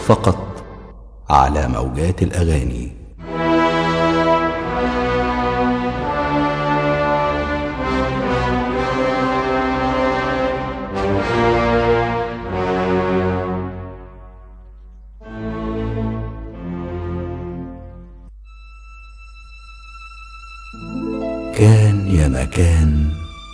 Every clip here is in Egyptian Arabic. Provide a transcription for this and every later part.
فقط على موجات الاغاني كان يا مكان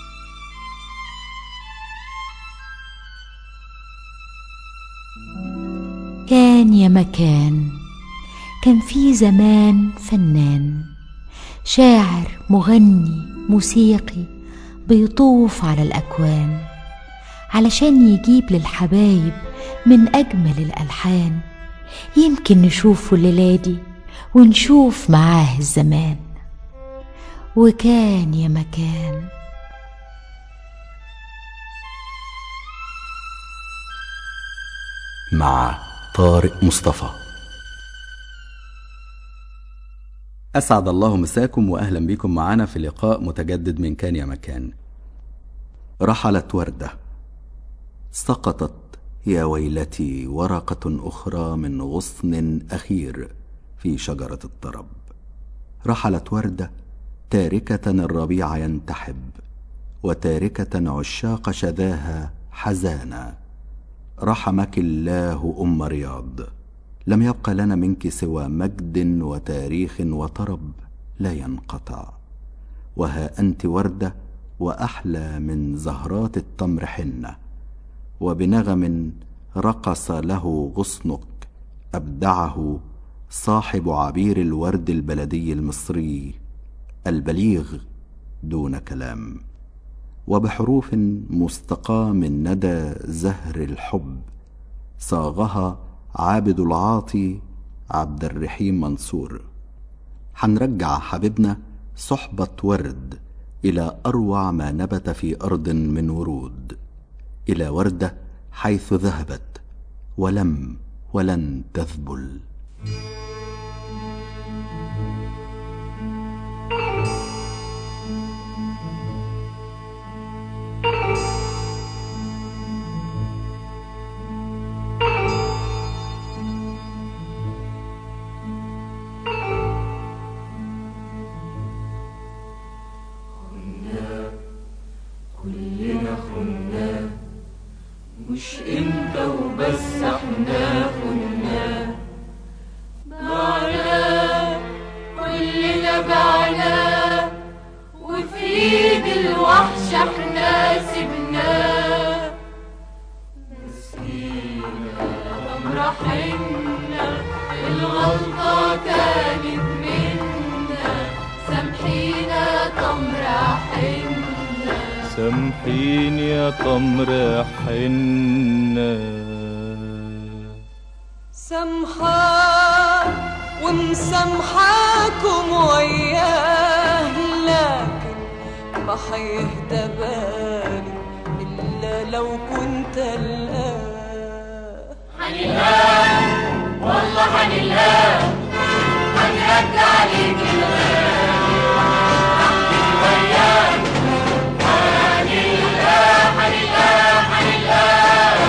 كان يا مكان كان في زمان فنان شاعر مغني موسيقي بيطوف على الأكوان علشان يجيب للحبايب من أجمل الألحان يمكن نشوفه الليلة دي ونشوف معاه الزمان وكان يا مكان مع طارق مصطفى أسعد الله مساكم وأهلا بكم معنا في لقاء متجدد من كان يا مكان رحلت وردة سقطت يا ويلتي ورقة أخرى من غصن أخير في شجرة الطرب رحلت وردة تاركة الربيع ينتحب وتاركة عشاق شذاها حزانا رحمك الله أم رياض لم يبق لنا منك سوى مجد وتاريخ وطرب لا ينقطع وها أنت وردة وأحلى من زهرات التمر حنة وبنغم رقص له غصنك أبدعه صاحب عبير الورد البلدي المصري البليغ دون كلام وبحروف مستقى من ندى زهر الحب صاغها عابد العاطي عبد الرحيم منصور حنرجع حبيبنا صحبة ورد إلى أروع ما نبت في أرض من ورود إلى وردة حيث ذهبت ولم ولن تذبل كلنا خنا مش انت وبس احنا خنا بعنا كلنا بعنا وفي ايد الوحش احنا سبناه مسكينة تمرة حنة الغلطة كانت منا سامحينا تمرة حنة سامحين يا تمر حنة سامحة ومسامحاكم وياه لكن ما حيهدى بالي إلا لو كنت الآن حنلقاه والله حنلقاه حنرجع عليك الغالي احكي وياك حنلقاه حنلقاه حنلقاه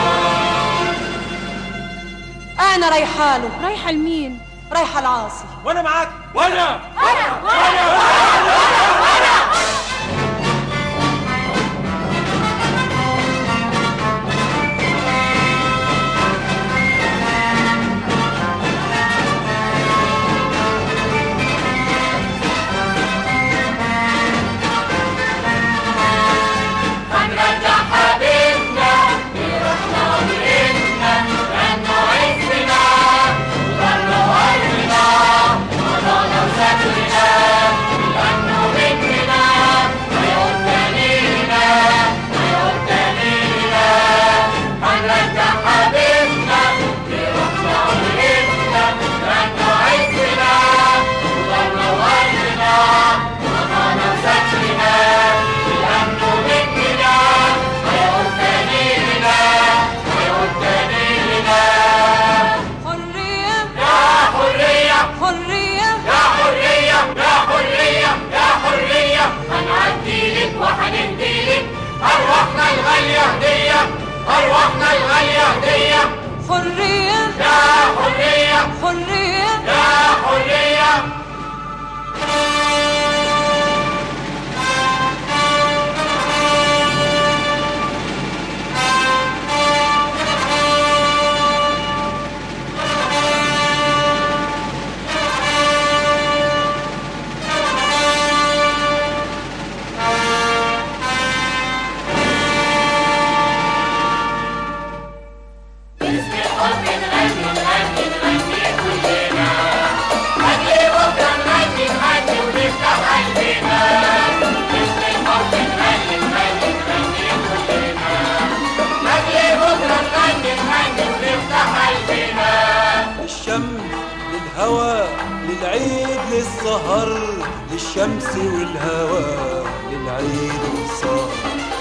أنا رايحاله رايحة لمين؟ رايحة العاصي وانا معاك وانا هنرجع حبيبنا لروحنا وبإيدنا لأنه عزنا وضلوا قلبنا وضعنا وسكننا لأنه بيتنا هيعود تانينا هيعود تانينا هنرجع حبيبنا لروحنا وبإيدنا لأنه عزنا وضلوا قلبنا وضعنا وسكننا لأنه بيتنا هيعود تانينا هيعود تانينا حرية يا حرية حرية يا حرية يا حرية يا حرية هنعدي لك وهندي لك أرواحنا الغالية هدية أرواحنا الغالية هدية حرية يا السهر للشمس والهواء للعيد والسهر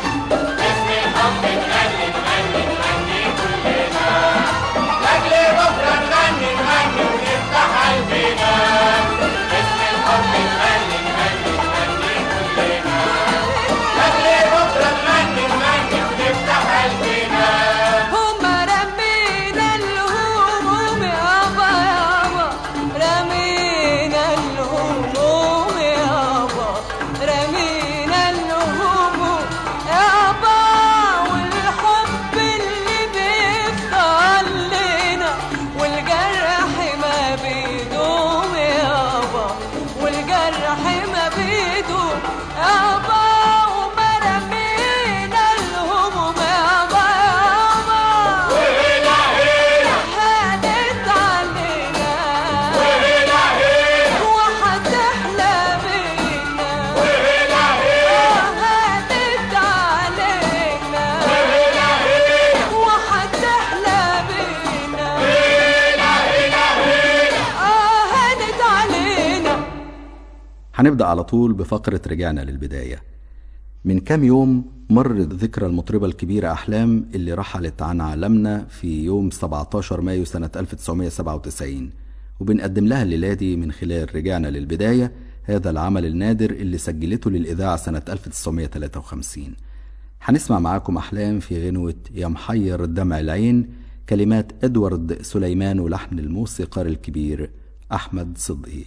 لاجل بكره نغني نغني ونفتح قلبنا باسم الحب نغني نغني نغني كلنا لاجل بكره نغني نغني ونفتح قلبنا هما رمينا الهموم يابا يابا رمينا الهموم يابا رمينا الهموم يابا والحب اللي بيفضل لنا والجرح ما بيدوم يابا والجرح ما بيدوم يابا وما رمينا الهموم يابا يابا هنا هنا هانت علينا هنا هنا وحتحلى بينا هنا هنا هانت علينا هنا هنا وحتحلى بينا هنا هنا هنا آه هانت علينا هنبدأ على طول بفقرة رجعنا للبداية من كام يوم مرت ذكرى المطربة الكبيرة أحلام اللي رحلت عن عالمنا في يوم 17 مايو سنة 1997 وبنقدم لها الليلة دي من خلال رجعنا للبداية هذا العمل النادر اللي سجلته للإذاعة سنة 1953 هنسمع معاكم أحلام في غنوة يا محير دمع العين كلمات إدوارد سليمان ولحن الموسيقار الكبير أحمد صدقي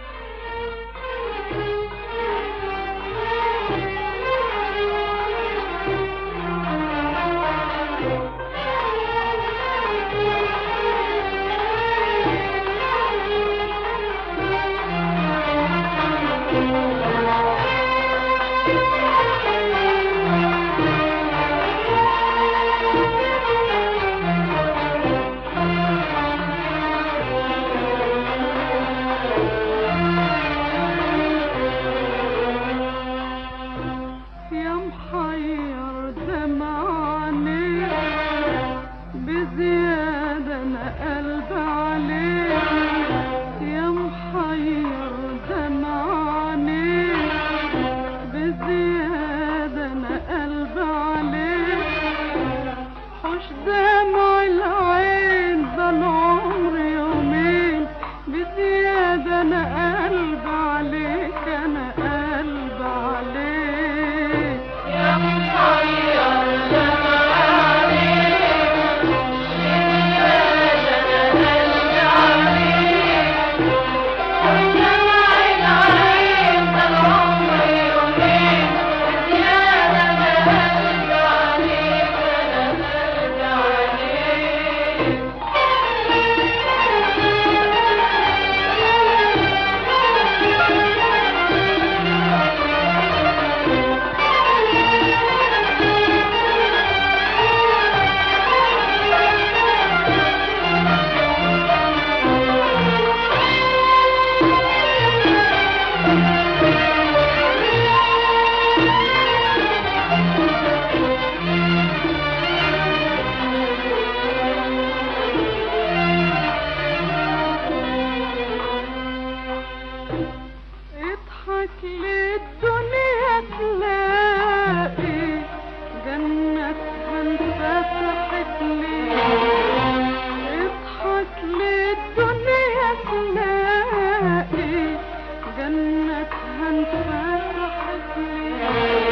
يا محير دمعني بزيادة أنا قلب عليك يا محير دمعني بزيادة أنا قلب عليك حش دمع العين ده العمر يومين بزيادة أنا قلب عليك أنا قلب عليك يا محير اضحك للدنيا تلاقي جنة انفتحت لي اضحك للدنيا تلاقي جنة انفتحت لي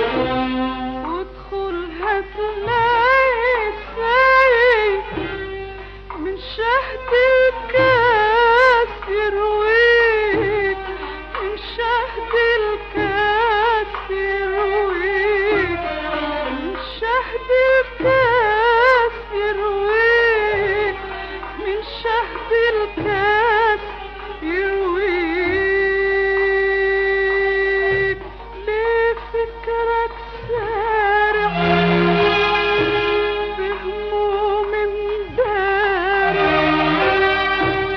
وادخلها تلاقي سايق من شهد الكاس يرويك من شهد الكاس يرويك من شهد الكاس يرويك من شهد الكاس يرويك ليه فكرك سارح بهموم امبارح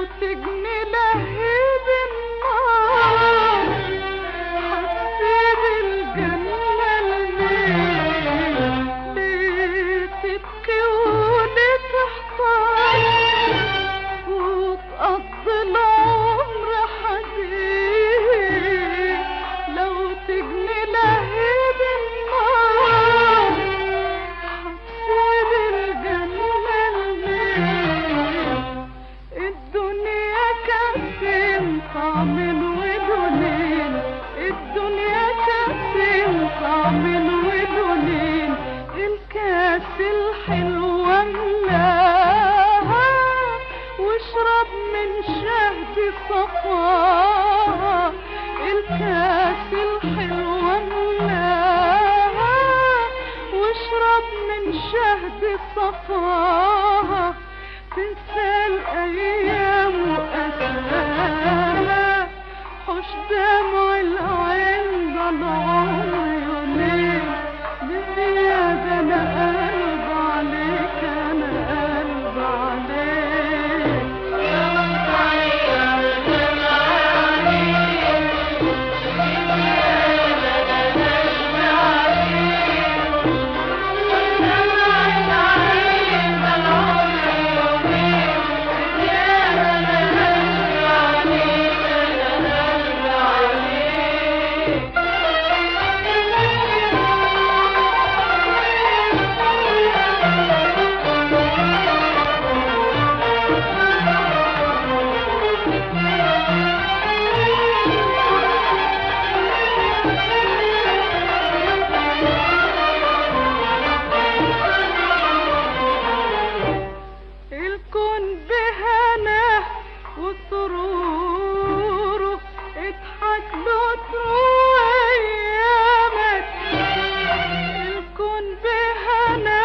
تجني لهيب النار هتسيب الجنة لمين ليه تبكي وليه تحتار وتقضي العمر حزين لو تجني لهيب النار هتسيب الجنة لمين الدنيا كاسم طعم ودونين الدنيا كاسم طعم ودونين الكاس الحلوة ملاها واشرب من شهد صفاها الكاس الحلوة ملاها واشرب من شهد صفاها تنسى الأيام وأساها حش دمع العين ضل عمري يومين بزيادة أنا قلب عليك أنا قلب عليك الكون بهنا وسروره اضحك له طول ايامك الكون بهنا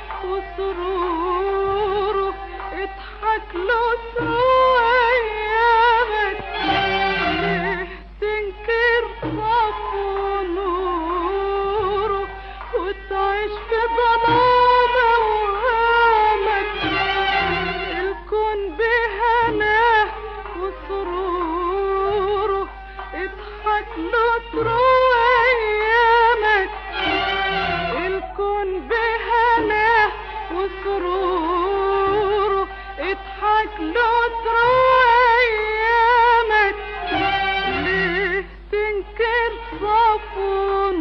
وسروره اضحك له طول ايامك ليه تنكر صفو نوره وتعيش في ظلام اوهامك الكون بهنا وسروره اضحك له طروع ايامك الكون بهنا وسروره اضحك له طروع ايامك ليه تنكر صفو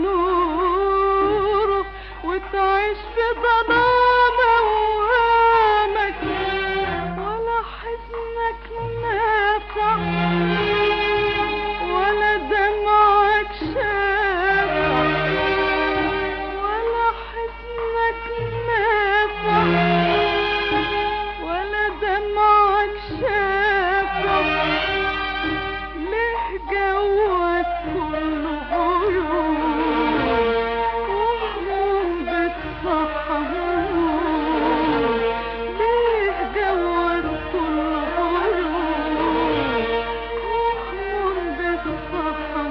نوره وتعيش في ظلام اوهامك ولا حزنك نافع ولا دمعك شافع ولا حزنك نافع ولا دمعك شافع ليه جوك كله عيون وهموم بتصحى ليه جوك كله عيون وهموم بتصحى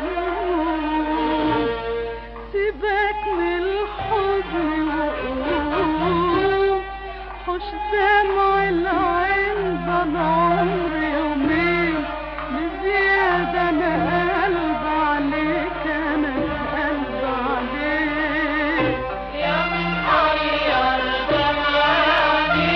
سيبك من الحزن وقوم حش دمع العين ضل عمري يومين بزيادة أنا قلب عليك أنا قلب عليك يا محير زماني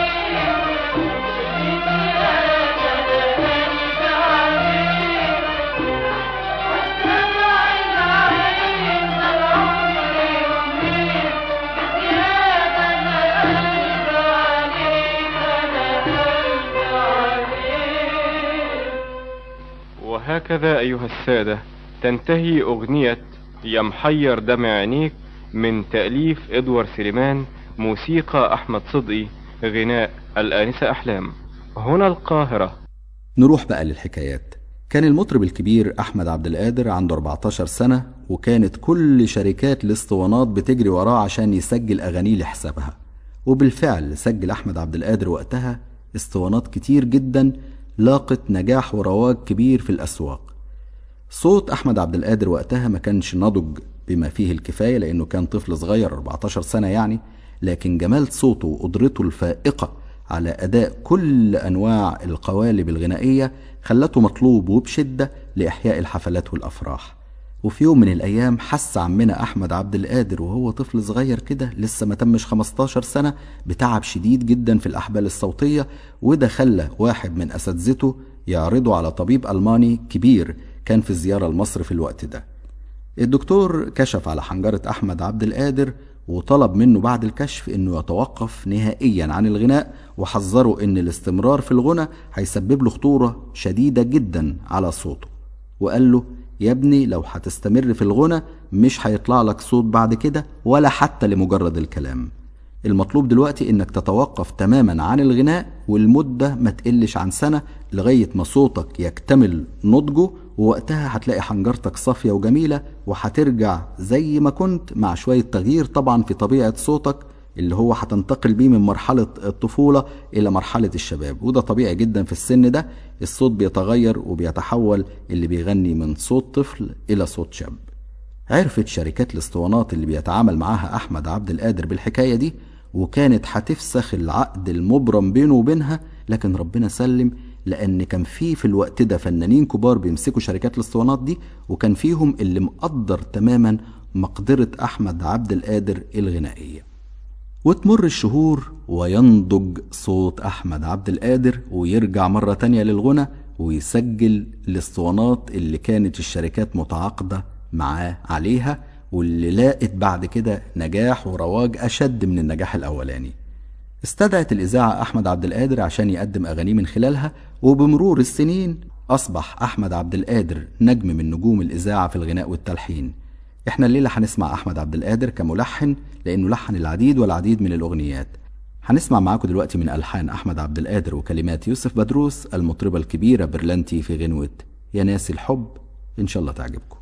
وهكذا أيها السادة تنتهي أغنية يا محير دمع عينيك من تأليف إدوار سليمان موسيقى أحمد صدقي غناء الآنسة أحلام هنا القاهرة نروح بقى للحكايات كان المطرب الكبير أحمد عبد القادر عنده 14 سنة وكانت كل شركات الاسطوانات بتجري وراه عشان يسجل أغانيه لحسابها وبالفعل سجل أحمد عبد القادر وقتها اسطوانات كتير جدا لاقت نجاح ورواج كبير في الأسواق صوت أحمد عبد القادر وقتها ما كانش نضج بما فيه الكفاية لأنه كان طفل صغير 14 سنة يعني لكن جمال صوته وقدرته الفائقة على أداء كل أنواع القوالب الغنائية خلته مطلوب وبشدة لإحياء الحفلات والأفراح وفي يوم من الأيام حس عمنا أحمد عبد القادر وهو طفل صغير كده لسه ما تمش 15 سنة بتعب شديد جدا في الأحبال الصوتية وده خلى واحد من أساتذته يعرضه على طبيب ألماني كبير كان في زيارة لمصر في الوقت ده الدكتور كشف على حنجرة أحمد عبد القادر وطلب منه بعد الكشف انه يتوقف نهائيا عن الغناء وحذره ان الاستمرار في الغنى هيسبب له خطورة شديدة جدا على صوته وقال له يا ابني لو هتستمر في الغنى مش هيطلع لك صوت بعد كده ولا حتى لمجرد الكلام المطلوب دلوقتي انك تتوقف تماما عن الغناء والمدة ما تقلش عن سنة لغاية ما صوتك يكتمل نضجه ووقتها هتلاقي حنجرتك صافية وجميلة وهترجع زي ما كنت مع شوية تغيير طبعا في طبيعة صوتك اللي هو هتنتقل بيه من مرحلة الطفولة إلى مرحلة الشباب وده طبيعي جدا في السن ده الصوت بيتغير وبيتحول اللي بيغني من صوت طفل إلى صوت شاب عرفت شركات الاسطوانات اللي بيتعامل معاها أحمد عبد القادر بالحكاية دي وكانت هتفسخ العقد المبرم بينه وبينها لكن ربنا سلم لأن كان في في الوقت ده فنانين كبار بيمسكوا شركات الاسطوانات دي وكان فيهم اللي مقدر تماما مقدرة أحمد عبد القادر الغنائية وتمر الشهور وينضج صوت أحمد عبد القادر ويرجع مرة تانية للغنى ويسجل الاسطوانات اللي كانت الشركات متعاقدة معاه عليها واللي لاقت بعد كده نجاح ورواج أشد من النجاح الأولاني استدعت الإذاعة أحمد عبد القادر عشان يقدم أغانيه من خلالها وبمرور السنين أصبح أحمد عبد القادر نجم من نجوم الإذاعة في الغناء والتلحين احنا الليلة هنسمع أحمد عبد القادر كملحن لأنه لحن العديد والعديد من الأغنيات هنسمع معاكم دلوقتي من ألحان أحمد عبد القادر وكلمات يوسف بدروس المطربة الكبيرة برلانتي في غنوة يا ناسي الحب إن شاء الله تعجبكم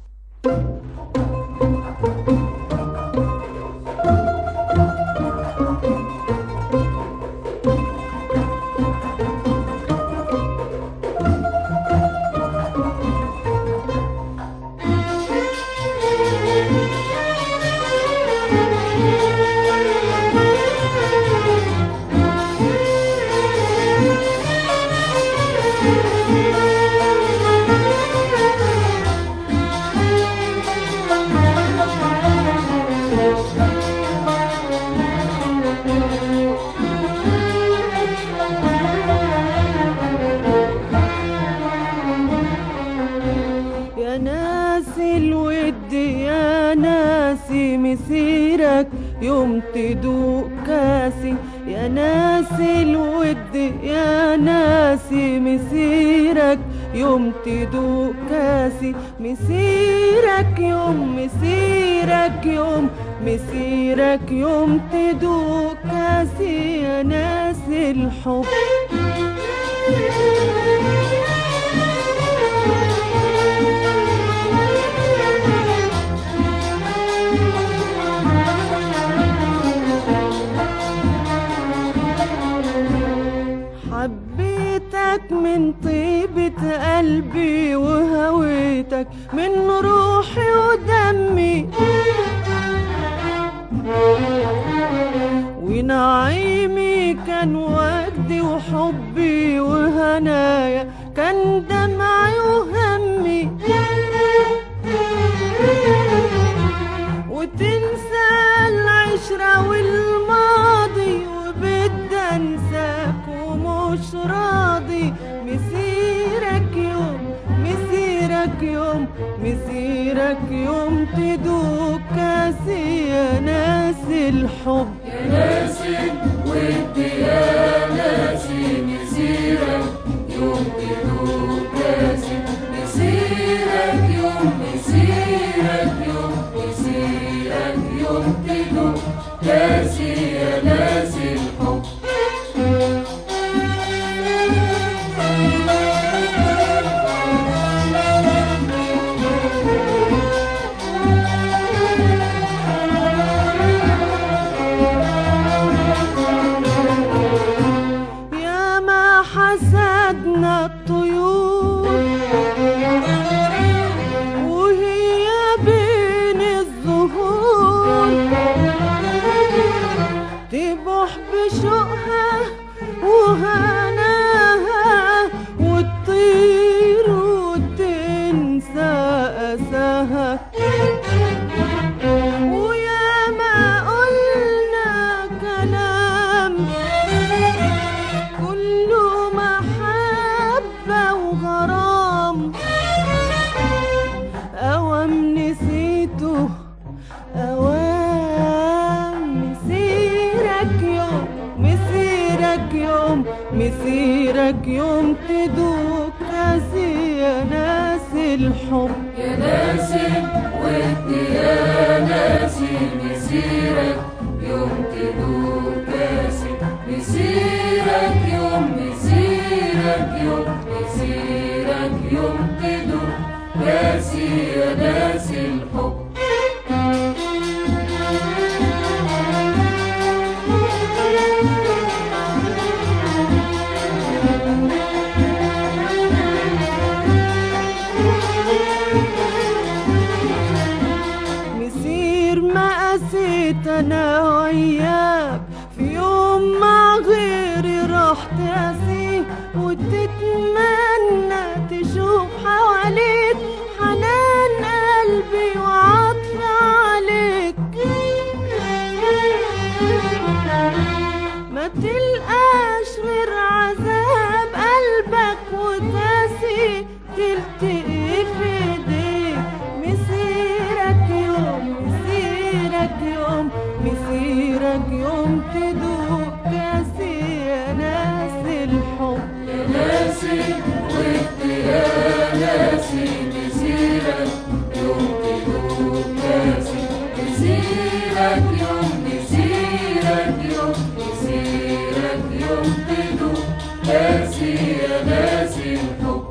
يا ناسي الود يا ناسي مسيرك يوم تدوق كاسي يا ناسي الود يا ناسي مسيرك يوم تدوق كاسي مسيرك يوم مسيرك يوم مسيرك يوم تدوق كاسي يا ناسي الحب حبيتك من طيبة قلبي وهويتك من روحي ودمي ونعيمي كان وجدي وحبي وهنايا كان دمعي وهمي وتنسى العشرة والماضي وبدي انساك ومش راضي مسيرك يوم مسيرك يوم مسيرك يوم تدوق كاسي يا ناسي الحب يا ناسي الود يا ناسي مسيرك يوم تدوق كاسي مسيرك يوم مسيرك يوم مسيرك يوم تدوق كاسي يا ناسي الحب يا ما حسدنا الطيور وهي بين الزهور تبح بشوقها تدوق كاسي يا ناس الحب يا ناسي ودي يا ناسي مسيرك يوم تدوب كاسي مسيرك يوم مسيرك يوم مسيرك يوم تدوب كاسي يا ناسي الحب مسير ما قسيت انا وياك في يوم مع غيري رحت اسير وتتمنى تشوف حواليك حنان قلبي وعطف عليك ما تلقاش غير عذاب قلبك وتاسي تلتقي في ايديك مسيرك يوم مسيرك يوم مسيرك يوم تدوق كاسي يا ناس الحب يا ناسي ودي يا ناسي مسيرك يوم تدوب كاسي مسيرك يوم مسيرك يوم مسيرك يوم تدوب كاسي يا ناسي الحب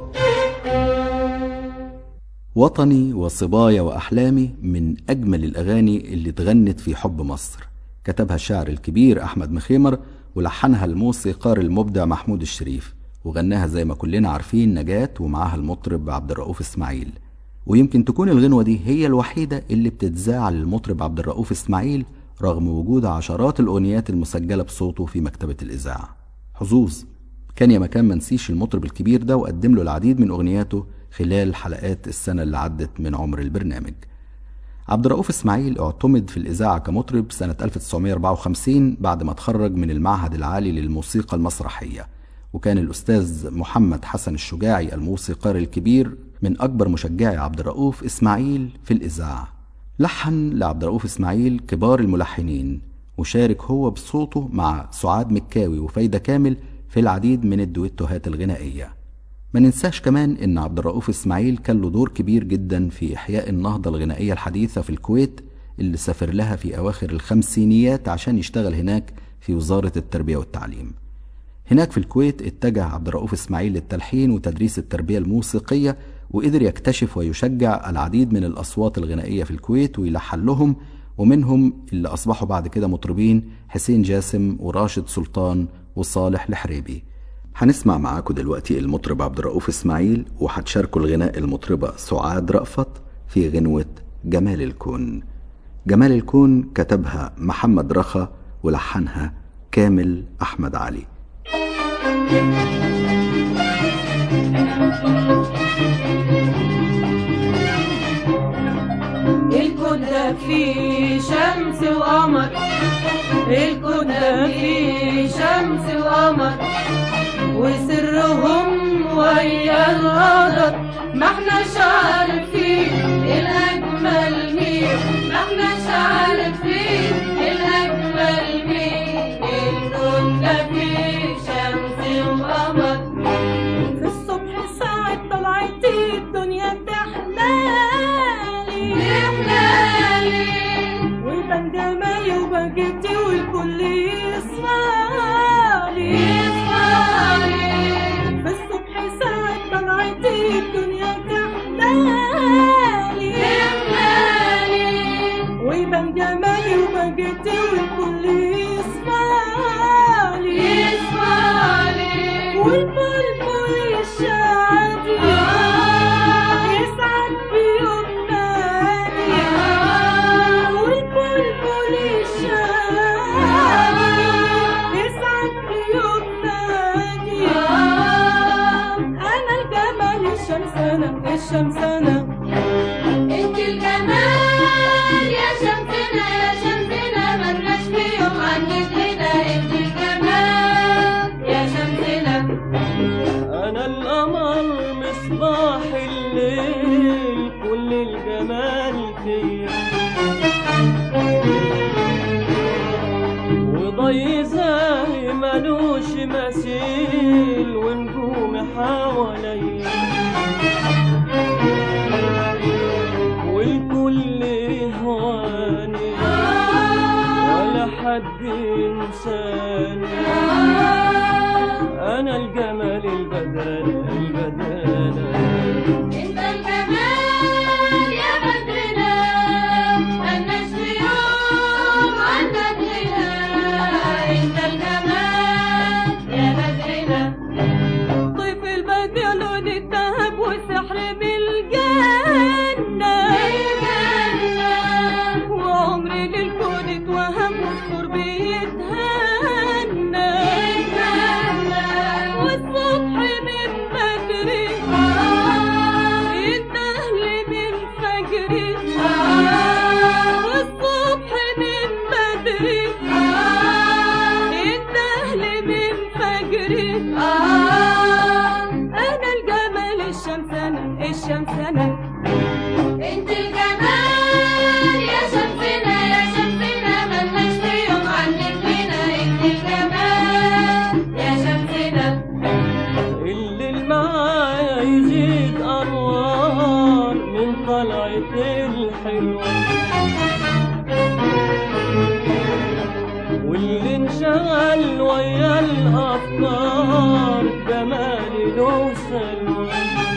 وطني وصبايا وأحلامي من أجمل الأغاني اللي اتغنت في حب مصر كتبها الشاعر الكبير أحمد مخيمر ولحنها الموسيقار المبدع محمود الشريف وغناها زي ما كلنا عارفين نجاة ومعاها المطرب عبد الرؤوف إسماعيل ويمكن تكون الغنوة دي هي الوحيدة اللي بتتذاع للمطرب عبد الرؤوف إسماعيل رغم وجود عشرات الأغنيات المسجلة بصوته في مكتبة الإذاعة حظوظ كان يا مكان منسيش المطرب الكبير ده وقدم له العديد من أغنياته خلال حلقات السنة اللي عدت من عمر البرنامج عبد الرؤوف اسماعيل اعتمد في الإذاعة كمطرب سنة 1954 بعد ما اتخرج من المعهد العالي للموسيقى المسرحية وكان الأستاذ محمد حسن الشجاعي الموسيقار الكبير من أكبر مشجعي عبد الرؤوف إسماعيل في الإذاعة لحن لعبد الرؤوف إسماعيل كبار الملحنين وشارك هو بصوته مع سعاد مكاوي وفايدة كامل في العديد من الدويتوهات الغنائية ما ننساش كمان ان عبد الرؤوف اسماعيل كان له دور كبير جدا في احياء النهضة الغنائية الحديثة في الكويت اللي سافر لها في اواخر الخمسينيات عشان يشتغل هناك في وزارة التربية والتعليم هناك في الكويت اتجه عبد الرؤوف اسماعيل للتلحين وتدريس التربية الموسيقية وقدر يكتشف ويشجع العديد من الأصوات الغنائية في الكويت ويلحن لهم ومنهم اللي أصبحوا بعد كده مطربين حسين جاسم وراشد سلطان وصالح الحريبي هنسمع معاكم دلوقتي المطرب عبد الرؤوف اسماعيل وهتشاركوا الغناء المطربة سعاد رأفت في غنوة جمال الكون جمال الكون كتبها محمد رخا ولحنها كامل أحمد علي الكون ده فيه شمس وقمر الكون ده فيه شمس وقمر وسرهم ويا القدر ما احناش عارفين الاجمل مين ما احناش عارفين الاجمل مين الكون ده فيه شمس وقمر في الصبح ساعة طلعتي الدنيا تحلالي تحلالي ويبان جمالي وبهجتي والكل يصفالي يصفالي في الصبح ساعة طلعتي الدنيا تحلالي تحلالي ويبان جمالي وبهجتي والكل يصفالي يصفالي والبلبل الشعبي يسعد بيوم نادي والبلبل الشعبي يسعد بيوم نادي انا الجمال الشمسانة الشمسانة انت الجمال يا شمسنا يا شمسنا ملناش في يوم عنك لنا انت الجمال يا شمسنا أنا القمر مصباح الليل كل الجمال فيا وضي زاهي ملوش مثيل ونجوم حواليا والكل هواني ولا حد ينساني انا الجمال البدانة البدانة انت الجمال يا بدرنا ملناش في يوم عنك غنى انت الجمال يا بدرنا طيف البديع لون الذهب وسحر بالجنة وعمري للكون اتوهم والقرب يتهنى والصبح من بدري يتهل من فجري والصبح من بدري يتهل من فجري انا الجمال الشمس انا الشمس انا انت الجمال يا شمسنا يا شمسنا ملناش في يوم عنك غنى انت الجمال يا شمسنا اللي معايا يزيد انوار من طلعة الحلوة واللي انشغل ويا الافكار جمالي له سلوى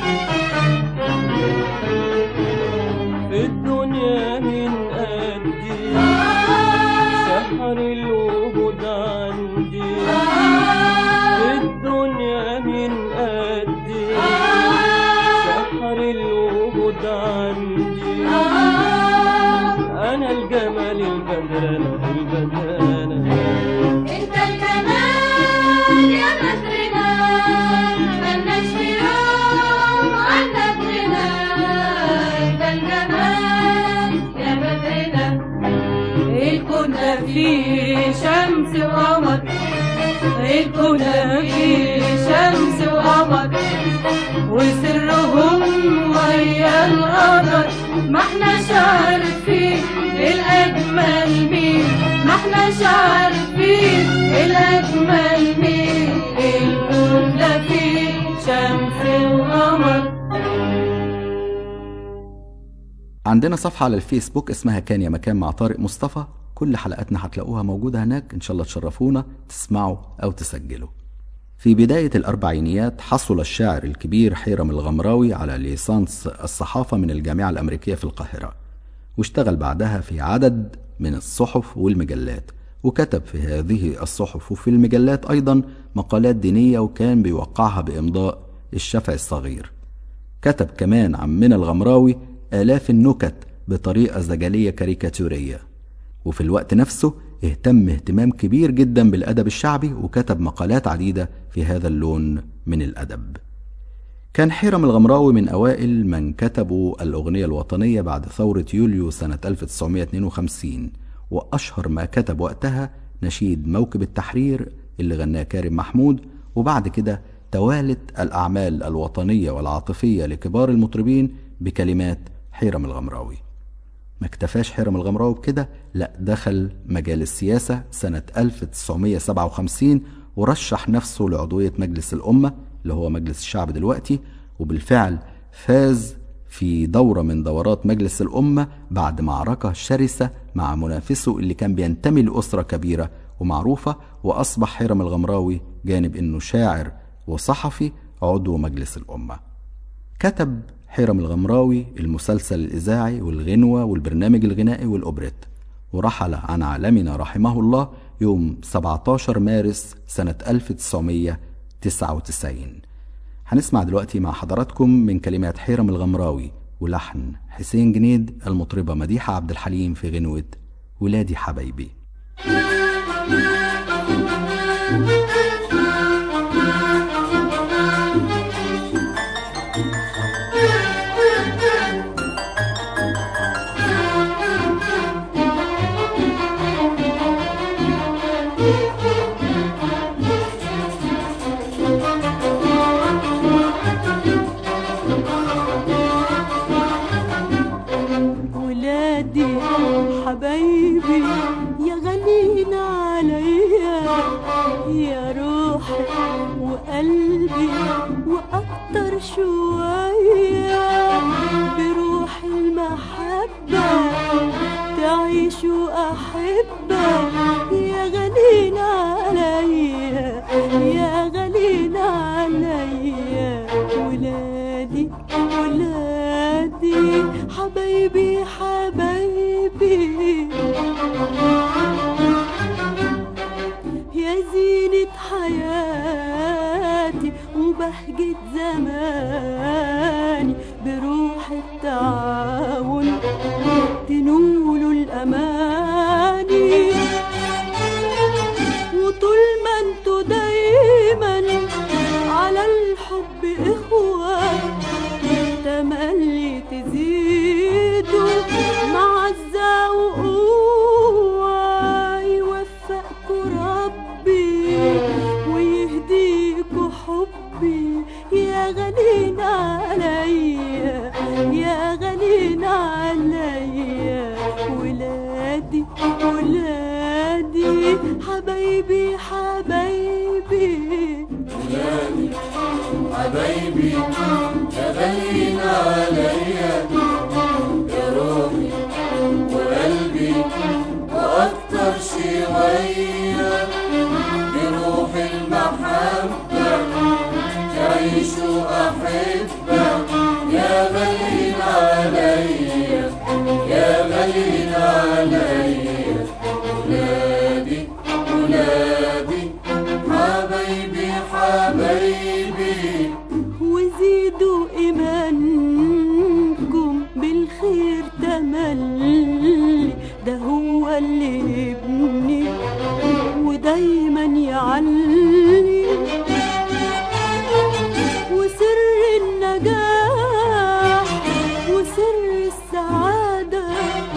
في الدنيا من قدي سحر الوجود عندي في الدنيا من قدي سحر الوجود عندي انا الجمال البدانة البدانة انت الجمال يا بدرنا ملناش في يوم عنك غنى انت الجمال يا بدرنا الكون ده فيه شمس وقمر الكون ده فيه شمس وقمر وسرهم ويا القمر ما احناش عارفين الاجمل مين ما احناش عارفين الاجمل مين الكون ده فيه شمس وقمر عندنا صفحة على الفيسبوك اسمها كان يا مكان مع طارق مصطفى كل حلقاتنا هتلاقوها موجودة هناك إن شاء الله تشرفونا تسمعوا أو تسجلوا في بداية الأربعينيات حصل الشاعر الكبير حيرم الغمراوي على ليسانس الصحافة من الجامعة الأمريكية في القاهرة واشتغل بعدها في عدد من الصحف والمجلات وكتب في هذه الصحف وفي المجلات أيضا مقالات دينية وكان بيوقعها بإمضاء الشافعي الصغير كتب كمان عمنا الغمراوي آلاف النكت بطريقة زجلية كاريكاتورية وفي الوقت نفسه اهتم اهتمام كبير جدا بالأدب الشعبي وكتب مقالات عديدة في هذا اللون من الأدب كان حيرم الغمراوي من أوائل من كتبوا الأغنية الوطنية بعد ثورة يوليو سنة 1952 وأشهر ما كتب وقتها نشيد موكب التحرير اللي غناه كارم محمود وبعد كده توالت الأعمال الوطنية والعاطفية لكبار المطربين بكلمات حيرم الغمراوي ما اكتفاش حيرم الغمراوي بكده لا دخل مجال السياسة سنة 1957 ورشح نفسه لعضوية مجلس الأمة اللي هو مجلس الشعب دلوقتي وبالفعل فاز في دورة من دورات مجلس الأمة بعد معركة شرسة مع منافسه اللي كان بينتمي لأسرة كبيرة ومعروفة وأصبح حيرم الغمراوي جانب إنه شاعر وصحفي عضو مجلس الأمة كتب حيرم الغمراوي المسلسل الإذاعي والغنوة والبرنامج الغنائي والأوبريت ورحل عن عالمنا رحمه الله يوم 17 مارس سنة 1999 هنسمع دلوقتي مع حضراتكم من كلمات حيرم الغمراوي ولحن حسين جنيد المطربة مديحة عبد الحليم في غنوة ولادي حبايبي ولادي حبايبي يا أكتر شوية بروح المحبة تعيشوا أحبة يا غالين عليا يا غالين عليا ولادي ولادي حبايبي حبايبي يا زينة حياتي وبهجة زماني بروح التعاون تنولوا الأماني وطول ما انتوا دايما على الحب إخوة تملي تزيدوا معزة وقوة يوفقكوا ربي ويهديكوا حبي يا غالين عليا يا غالين عليا ولادي ولادي حبايبي حبايبي ولادي حبايبي يا غالين عليا يا روحي وقلبي وأكتر شوية بروح المحبة تعيشوا أحبة يا غالين عليا يا غالين عليا ولادي ولادي حبايبي حبايبي وزيدوا إيمانكم بالخير تملي ده هو اللي يبني ودايما يعلي وسر النجاح وسر السعادة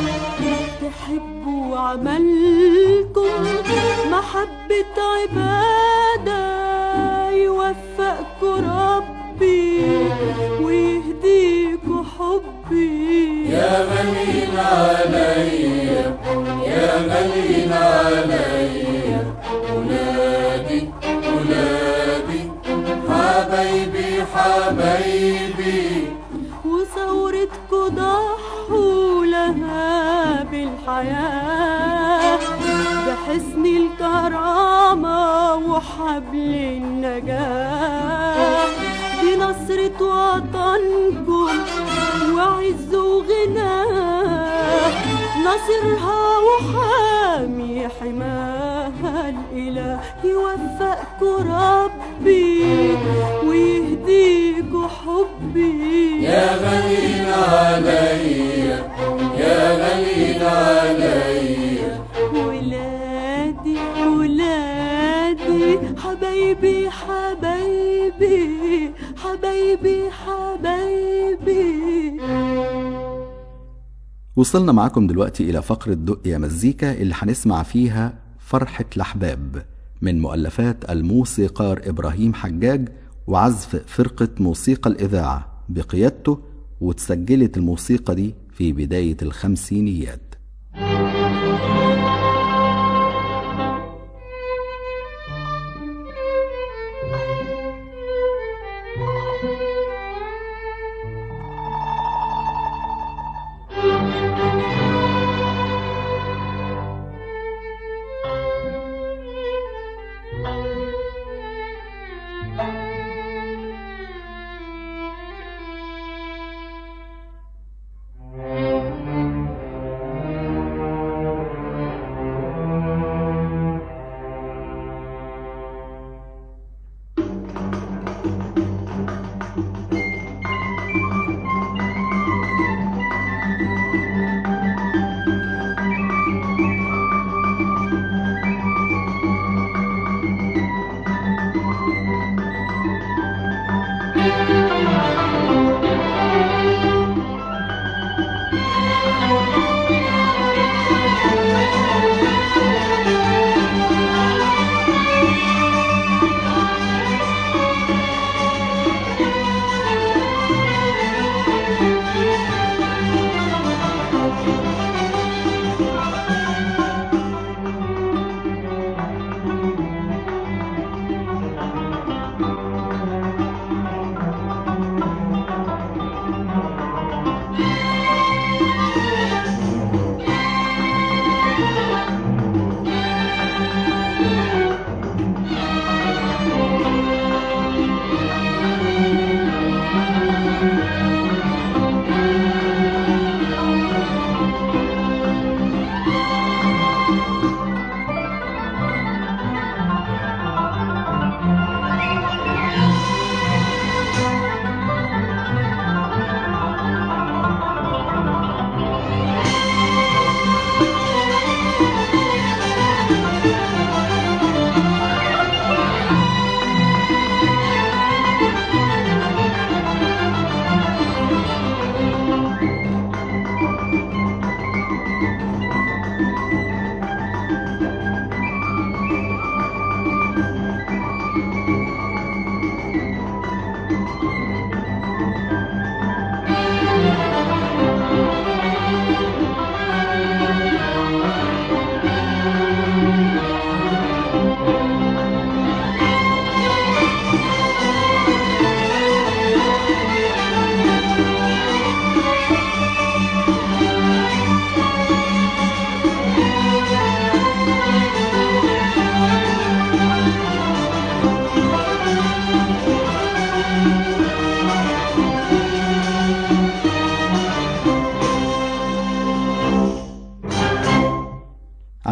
تحبوا عملكم محبة عبادة يوفقكوا ربي ويهديكوا حبي يا غالين عليا يا غالين عليا ولادي ولادي حبايبي حبايبي وثورتكوا ضحوا لها بالحياة بحسن الكرامة وحبل النجاة دي نصرة وطنكم وعز وغناه ناصرها وحامي حماها الإله يوفقكوا ربي ويهديكوا حبي يا غالين عليا يا غالين عليا ولادي ولادي حبايبي حبايبي حبايبي حبايبي وصلنا معاكم دلوقتي إلى فقرة دق يا مزيكا اللي هنسمع فيها فرحة الأحباب من مؤلفات الموسيقار إبراهيم حجاج وعزف فرقة موسيقى الإذاعة بقيادته وتسجلت الموسيقى دي في بداية الخمسينيات يا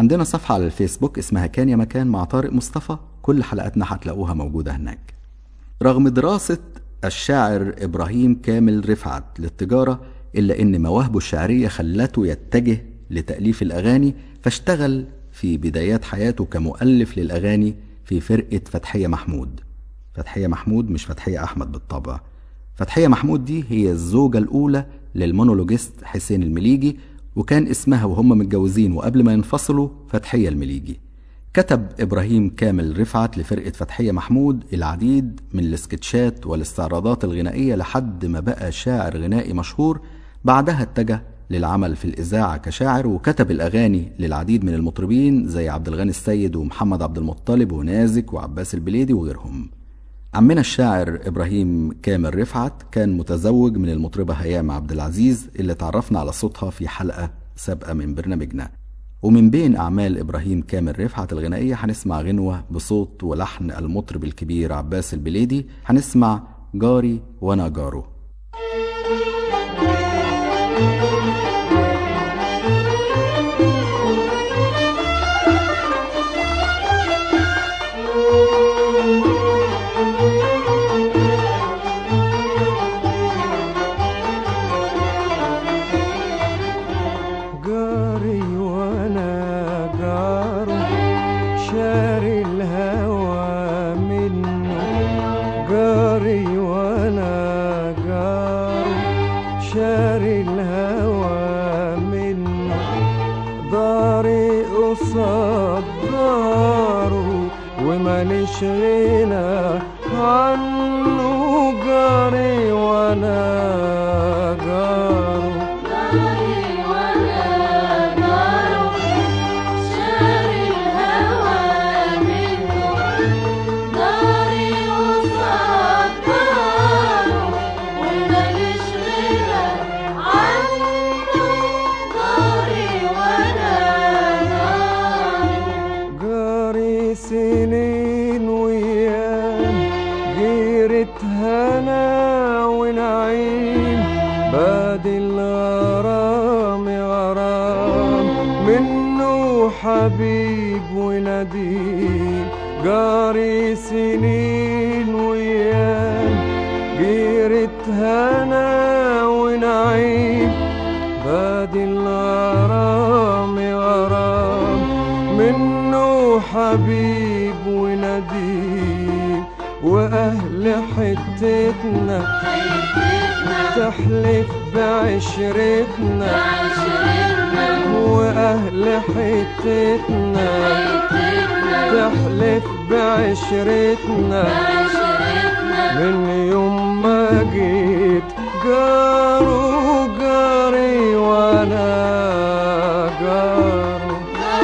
عندنا صفحة على الفيسبوك اسمها كان يا مكان مع طارق مصطفى كل حلقاتنا هتلاقوها موجودة هناك رغم دراسة الشاعر إبراهيم كامل رفعت للتجارة إلا إن مواهبه الشعرية خلته يتجه لتأليف الأغاني فاشتغل في بدايات حياته كمؤلف للأغاني في فرقة فتحية محمود فتحية محمود مش فتحية أحمد بالطبع فتحية محمود دي هي الزوجة الأولى للمونولوجيست حسين المليجي وكان اسمها وهم متجوزين وقبل ما ينفصلوا فتحية المليجي كتب إبراهيم كامل رفعت لفرقة فتحية محمود العديد من السكتشات والاستعراضات الغنائية لحد ما بقى شاعر غنائي مشهور بعدها اتجه للعمل في الإذاعة كشاعر وكتب الأغاني للعديد من المطربين زي عبد الغني السيد ومحمد عبد المطلب ونازك وعباس البليدي وغيرهم عمنا الشاعر إبراهيم كامل رفعت كان متزوج من المطربة هيام عبد العزيز اللي تعرفنا على صوتها في حلقة سابقة من برنامجنا ومن بين أعمال إبراهيم كامل رفعت الغنائية هنسمع غنوة بصوت ولحن المطرب الكبير عباس البليدي هنسمع جاري وأنا جاره جاري وانا جاره شاري الهوى منه جاري وانا جاره شاري الهوى منه داري قصاد داره وماليش غنى عنه جاري وانا جاره جاري سنين ويام جيرة هنا ونعيم باد الغرام غرام منه حبيب ونديم جاري سنين ويام جيرة هنا ونعيم باد الغرام غرام منه حبيب ونديم وأهل حتتنا تحلف بعشرتنا وأهل حتتنا تحلف بعشرتنا من يوم ما جيت جارو جاري وانا جارو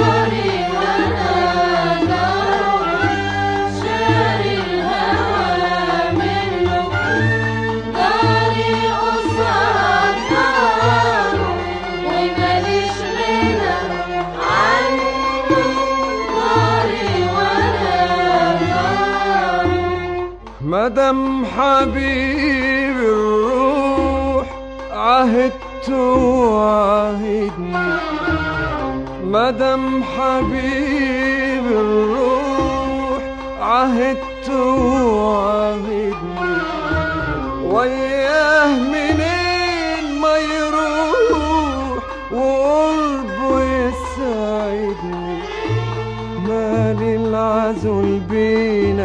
مدام حبيب الروح عهدت وعهدني مدام حبيب الروح عهدت وعهدني وياه منين ما يروح وقربه يسعدني مالي العزل بينا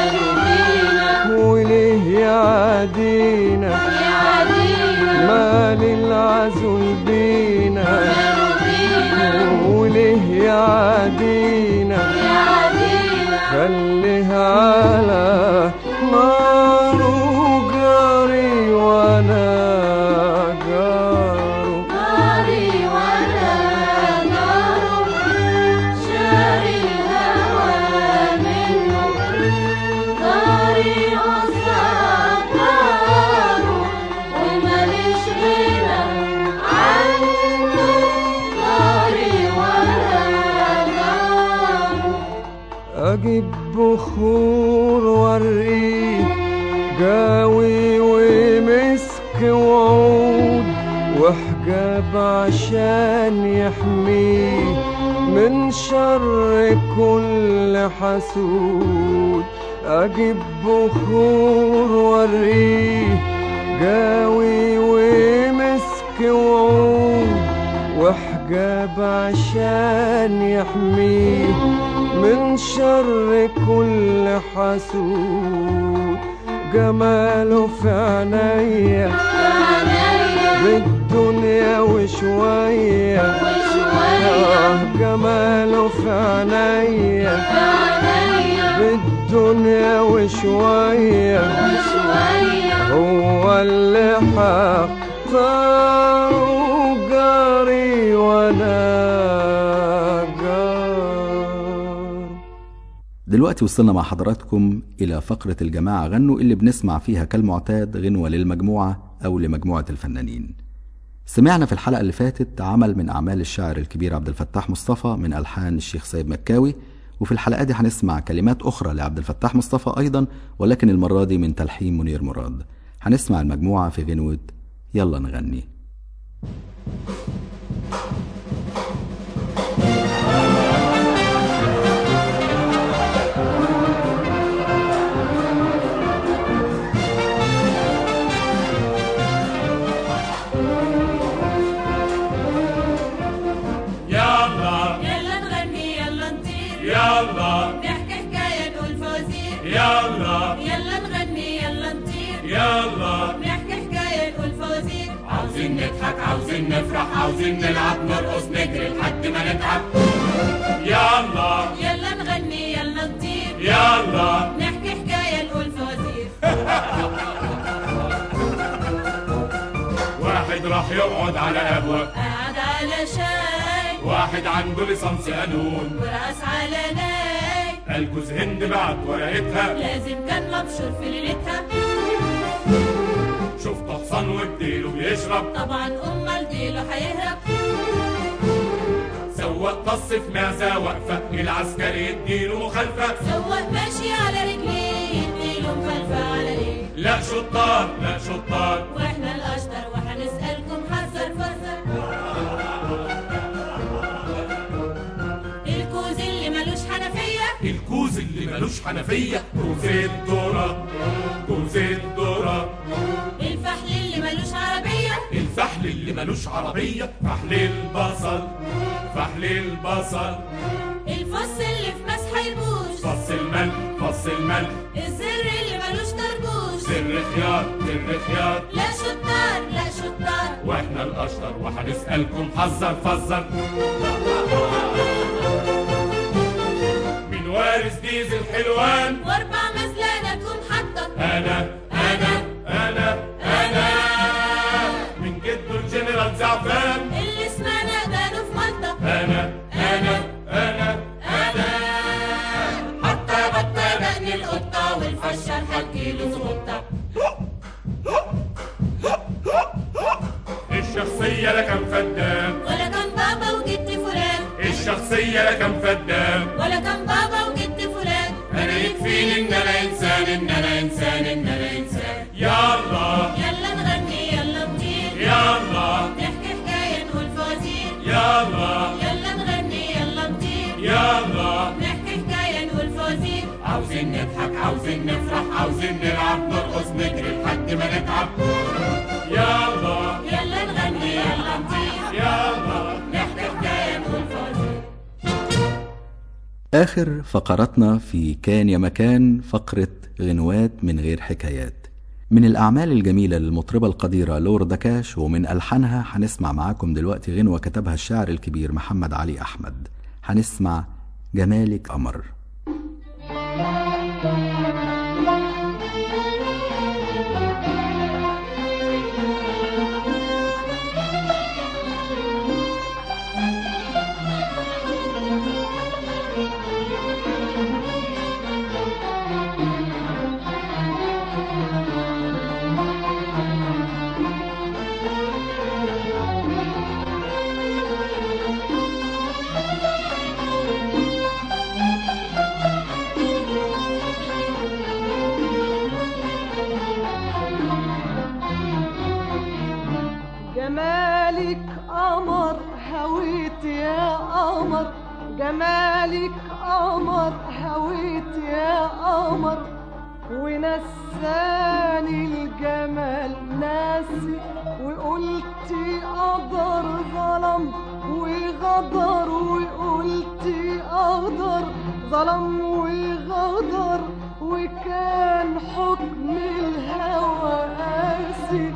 وليه يعادينا مالي العزل بينا وليه يعادينا خليه على نار جاري وانا جاره اجيب بخور ورقي جاوي ومسك وعود وحجاب عشان يحميه من شر شر كل حسود اجيب بخور وريه جاوي ومسك وعود وحجاب عشان يحميه من شر كل حسود جماله في عينيا بالدنيا وشوية آه جماله في عينيا بالدنيا وشوية هو اللي حقه جاري وانا جار دلوقتي وصلنا مع حضراتكم إلى فقرة الجماعة غنوا اللي بنسمع فيها كالمعتاد غنوة للمجموعة أو لمجموعة الفنانين سمعنا في الحلقة اللي فاتت عمل من أعمال الشاعر الكبير عبد الفتاح مصطفى من ألحان الشيخ سيد مكاوي وفي الحلقة دي هنسمع كلمات أخرى لعبد الفتاح مصطفى أيضا ولكن المرة دي من تلحين منير مراد هنسمع المجموعة في غنوة يلا نغني يلا يلا نغني يلا نطير يلا نحكي حكاية نقول فوازير يلا يلا نغني يلا نطير يلا نحكي حكاية نقول فوازير عاوزين نضحك عاوزين نفرح عاوزين نلعب نرقص نجري لحد ما نتعب يلا يلا نغني يلا نطير يلا نحكي حكاية نقول فوازير واحد راح يقعد على قهوة قاعد على شاي واحد عنده ليسانس قانون وراس على ناي قال جوز هند بعت ورقتها لازم كان مبشور في ليلتها شفت حصان وبديله بيشرب طبعا امال ديله هيهرب سواق طص في معزة واقفة العسكري يديله مخالفة سواق ماشي على رجليه يديله مخالفة على ايه لا شطار لا شطار واحنا الاشطر وهنسألكم حذر فزر الكوز اللي ملوش حنفية الكوز اللي ملوش حنفية كوز الذرة كوز الذرة الفحل اللي ملوش عربية الفحل اللي ملوش عربية فحل البصل فحل البصل الفص اللي في مسح يبوش فص الملح فص الملح الزر اللي ملوش طربوش سر خيار سر خيار لا شطار لا شطار واحنا الاشطر وهنسألكم حذر فزر من وارث ديزل حلوان واربع مزلانة تكون حاطة انا انا انا انا من جده الجنرال زعفان اللي سمعنا بانوا في مالطا انا انا انا انا حتى بطة دقن القطة والفشار حكيله زغطة الشخصية لكم فدان ولا كان بابا وجدت فلان الشخصية لكم فدان ولا كان بابا وجدت فلان انا يكفيني ان انا انسان ان انا انسان ان انا انسان يلا يلا نغني يلا نطير يلا نحكي حكاية نقول فوازير يلا يلا نغني يلا نطير يلا نحكي حكاية نقول فوازير عاوزين نضحك عاوزين نفرح عاوزين نلعب نرقص نجري لحد ما نتعب يلا يلا نغني يلا نطير يلا نحكي حكاية نقول فوازير آخر فقراتنا في كان يا مكان فقرة غنوات من غير حكايات من الأعمال الجميلة للمطربة القديرة لور دكاش ومن ألحانها هنسمع معاكم دلوقتي غنوة كتبها الشاعر الكبير محمد علي أحمد هنسمع جمالك قمر جمالك قمر هويت يا قمر جمالك قمر هويت يا قمر ونساني الجمال ناسي وقلتي قدر ظلم وغدر وقلتي قدر ظلم وغدر وكان حكم الهوى قاسي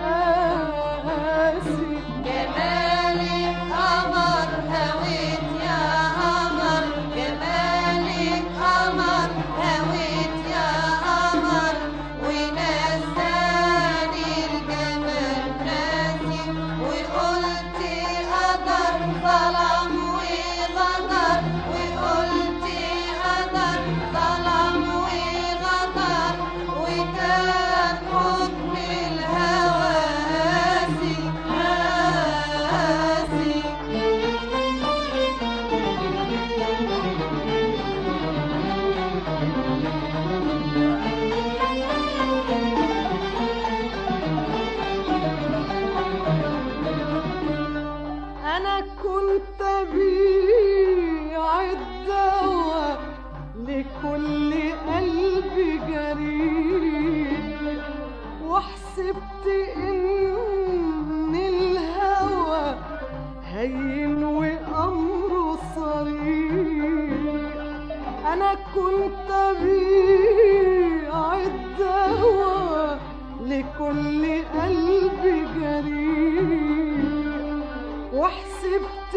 قاسي جمالك قمر هويت يا قمر جمالك قمر هويت يا قمر ونساني الجمال ناسي وقلتي قدر ظلم وغدر وقلتي قدر ظلم وغدر وكان حكم الهوى قاسي قاسي انا كنت بيع الدواء لكل قلب جريء وحسبت ان الهوى هين وامره صريح انا كنت بيع الدواء لكل قلب جريء وحسبت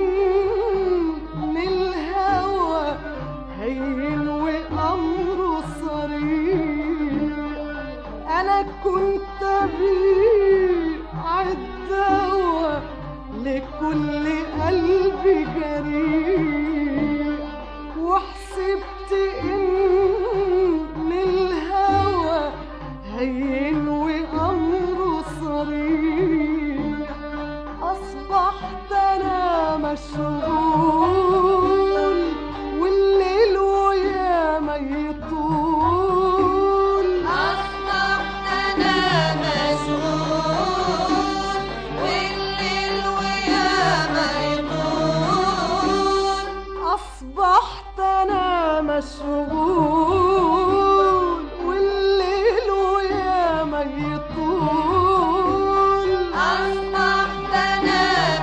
ان الهوى هين وامره صريح انا كنت بيع الدواء لكل قلب جريء وحسبت ان الهوى هين وامره صريح اصبحت انا مشغول والليل ويا ما يطول أصبحت أنا مشغول والليل ويا ما يطول أصبحت أنا مشغول والليل ويا ما يطول أصبحت أنا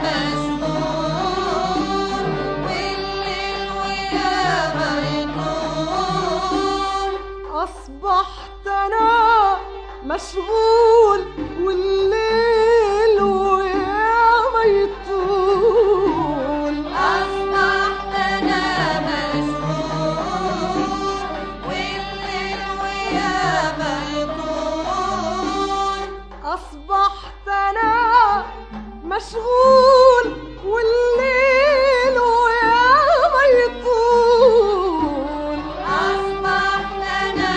مشغول والليل ويا ما يطول أصبحت أنا مشغول والليل ويا ما يطول أصبحت أنا مشغول والليل ويا ما يطول أصبحت أنا مشغول والليل ويا ما يطول أصبحت أنا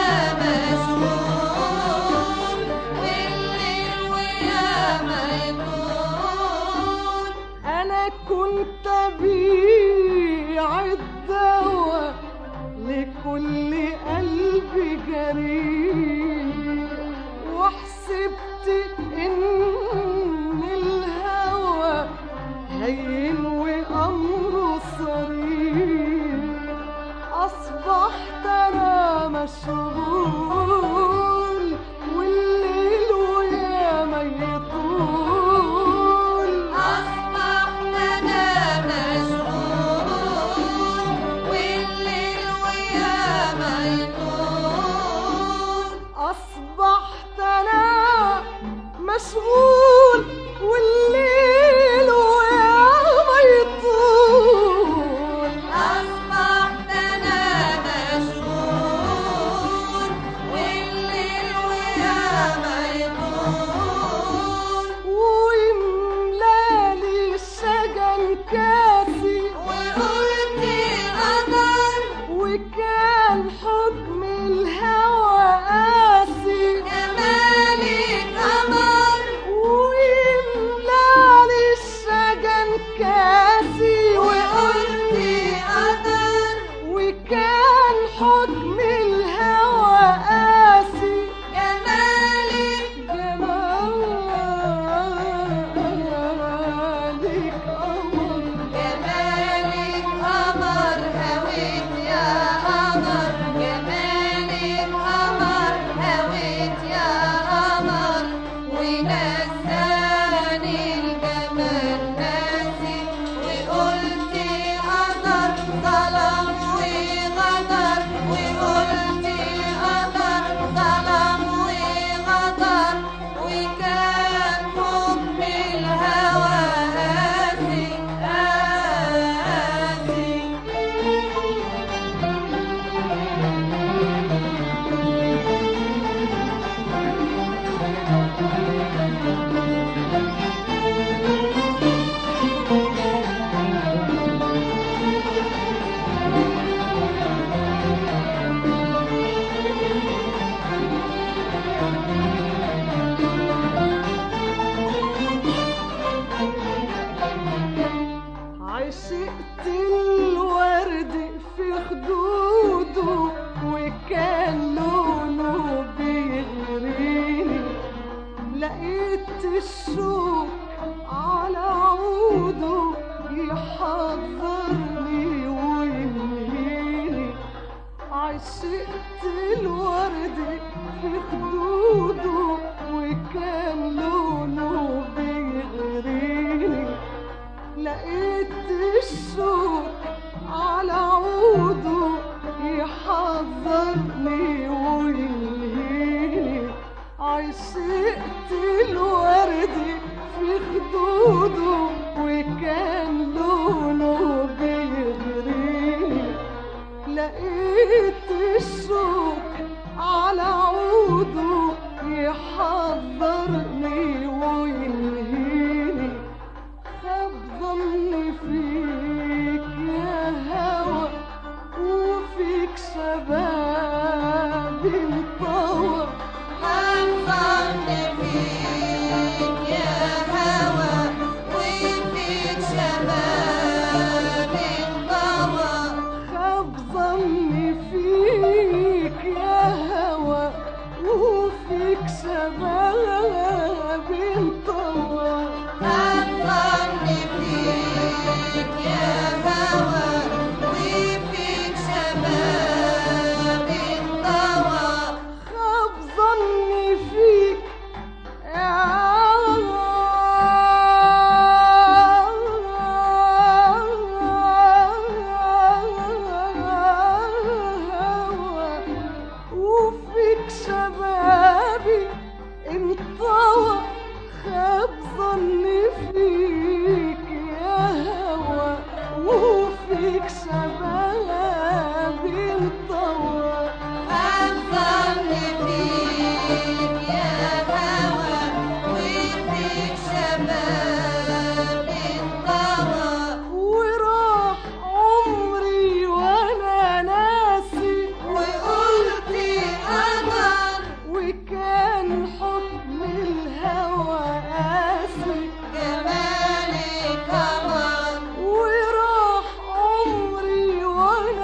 مشغول والليل ويا ما يطول أنا كنت بيع الدواء لكل قلب جريء وحسبت إن الهوى هين وأمره صريح أصبحت أنا مشغول والليل ويا ما يطول أصبحت أنا مشغول والليل ويا ما يطول أصبحت أنا مشغول والليل ويا ما يطول أصبحت أنا مشغول والليل ويا ما يطول ويملالي الشجن كاسي وقلت قدر وكان حكم الهوى قاسي جمالك قمر ونساني الجمال ناسي وقلت قدر ظلم وغدر وقلت قدر ظلم وغدر وكان حب الهوى قاسي قاسي عشقت الورد في خدوده وكان لونه بيغريني لقيت الشوك على عوده يحضرني وينهيني عشقت الورد في خدوده وكان لونه بيغريني لقيت الشوك على عوده يحذرني ويلهيني عشقت الورد في خدوده وكان لونه بيغريني لقيت الشوك على عوده يحذرني وينهيني خاب ظني فيك يا هوى وفيك شباب انطوى خاب ظني فيك يا هوى وفيك شباب انطوى خاب ظني فيك يا هوى وفيك شباب انطوى خاب ظني فيك يا هوى وفيك شباب انطوى خاب ظني فيك يا هوى وفيك شبابي انطوى خاب ظني فيك يا هوى وفيك شبابي انطوى خاب ظني فيك يا هوى وفيك شباب انطوى وراح عمري وانا ناسي وقلت قدر وكان حكم الهوى قاسي جمالك قمر وراح عمري وانا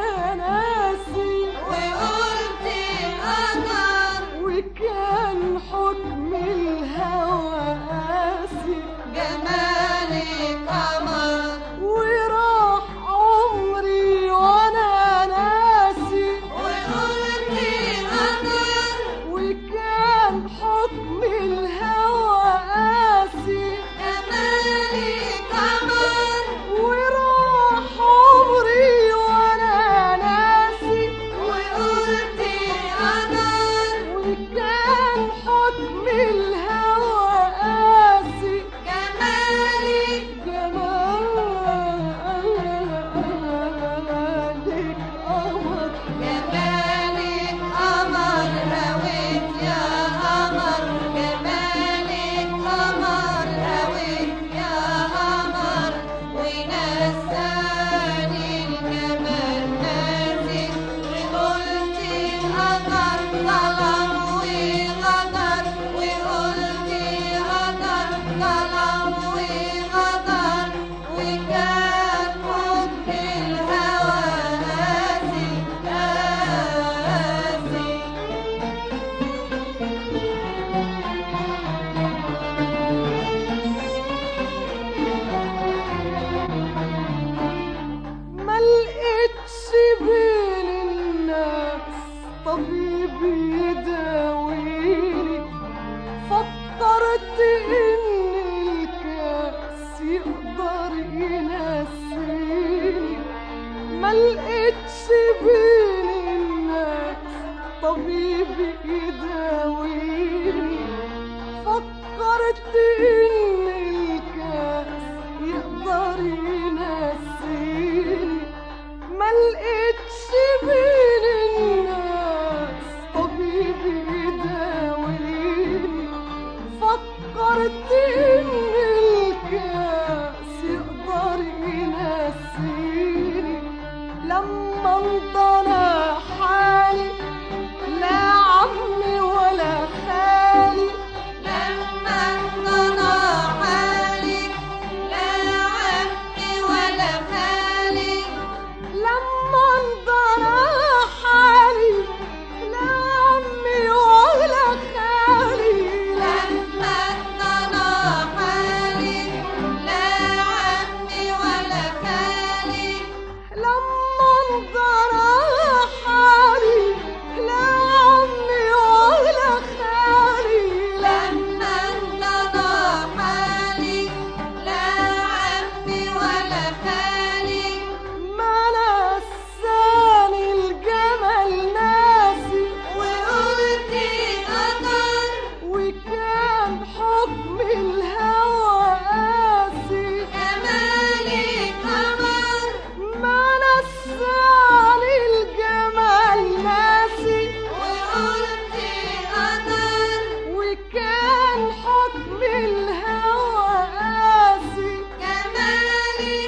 فكرت إن الكاس يقدر ينسيني ما لقيتش بين الناس طبيب يداويني فكرت إن الكاس يقدر ينسيني لما انطلع حالي لا عمي ولا خالي لما انقضى حالي لا عمي ولا خالي لما انطلع حالي لا عمي ولا خالي لما انقضى حالي لا عمي ولا خالي لما انطلع حالي لا عمي ولا خالي لما انقضى حالي لا عمي ولا خالي ما نساني الجمل ناسي وقلتي قدر وكان حكم الهوى قاسي جمالي قمر ما نساني الجمل ناسي وقلتي قدر وكان حكم الهوى قاسي جمالي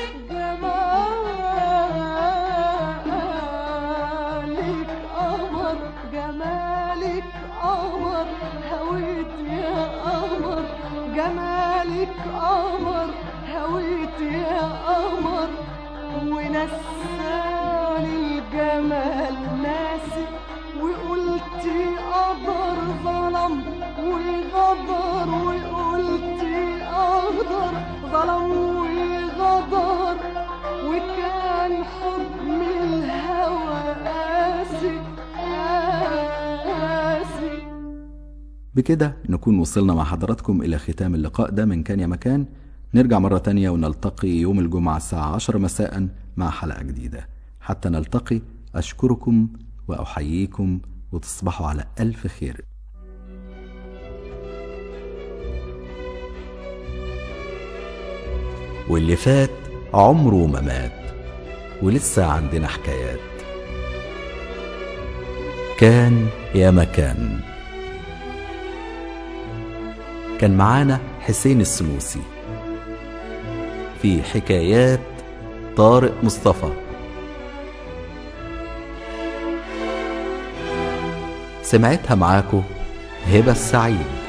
جمالك قمر جمالك قمر هويت يا قمر جمالك قمر هويت يا قمر ونساني الجمال ناسي وقلتي قدر ظلم وغدر وقلتي قدر ظلم وغدر وكان حكم الهوى قاسي قاسي بكده نكون وصلنا مع حضراتكم إلى ختام اللقاء ده من كان يا مكان نرجع مرة تانية ونلتقي يوم الجمعة الساعة 10 مساء مع حلقة جديدة حتى نلتقي أشكركم وأحييكم وتصبحوا على ألف خير واللي فات عمره ما مات ولسه عندنا حكايات كان يا مكان كان معانا حسين السنوسي في حكايات طارق مصطفى سمعتها معاكو هبة السعيد